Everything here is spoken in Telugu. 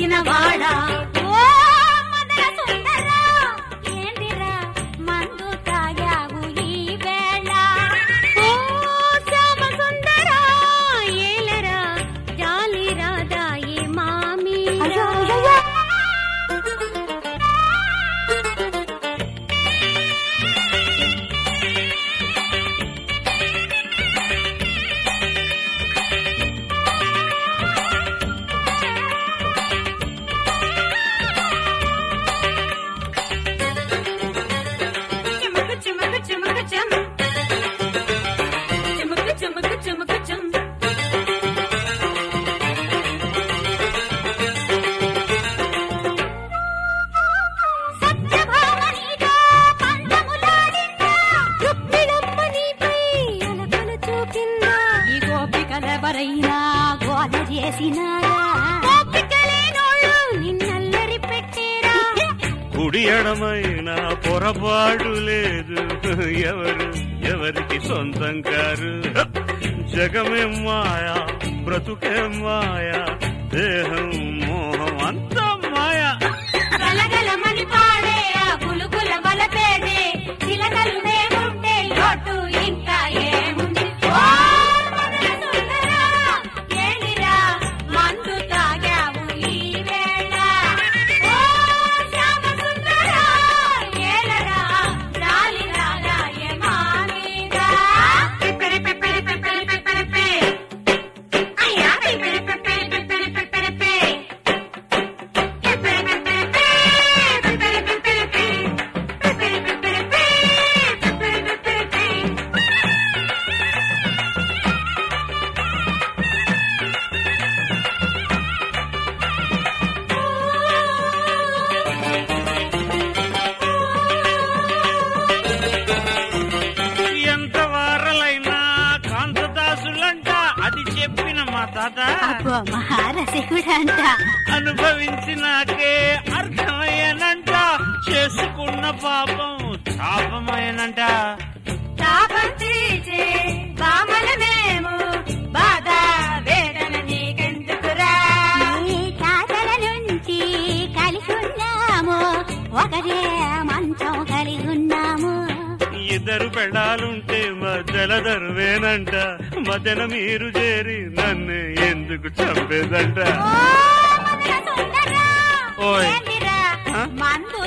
వచ్చిన వాడా ఓ మదన సుందరా ఏందిరా మందు తాగావు ఈ వేళ ఓ శ్యామ సుందరా ఏలరా జాలి రాదాయి మామీరా చిముకు చిముకు చిముకు చిమ్ చిముకు చిముకు చిముకు చిమ్ సత్యభామనిగా పందములాడిందా రుక్మిణమ్మ నీపై అలకలు చూపిందా ఈ గోపికలెవరైనా గోల చేసినారా గోపికలేనోళ్ళు నిన్నల్లరి పెట్టేరా కుడి ఎడమైన పొరపాటు లేదు ఎవరు ఎవరికి సొంతం కారు జగమే మాయా బ్రతుకే మాయా దేహం మోహం అంత మాయా గలగలమని పాడే ఆ గులుగుల వలపేదే చిలకలు మేముంటే లోటు ఇంకా ఏముంది ఓ మదన సుందరా, ఏలిరా మందు తాగావు ఈ వేళ ఓ శ్యామ సుందరా, ఏలరా జాలి రాగాయే మా మీద. పిప్పిరి పిప్పిరి పిప్పిరి పిప్పిరి పి. అయ్యా పిప్పిరి పిప్పిరి పిప్పిరి పిప్పిరి పి. ఎంత వారలైనా కాంతదాసులంట అది చెప్పిన మా తాత అబ్బో మహారసికుడంట అనుభవించినాకే అర్థమయ్యానంట చేసుకున్న పాపం శాపమయ్యానంట తాపం తీర్చే బామలమేము బాధ వేదన నీకెందుకురా నీ తాతల నుంచి కలిసి ఉన్నాము ఒకటే మంచం కలిగి ఉన్నాము ఇద్దరు పెళ్ళాలుంటే మధ్యల దరువేనంట మధ్యన మీరు చేరి నన్ను ఎందుకు చంపేదంట ఓ మదన సుందరా, ఓయ్. ఏందిరా ఆ? మందు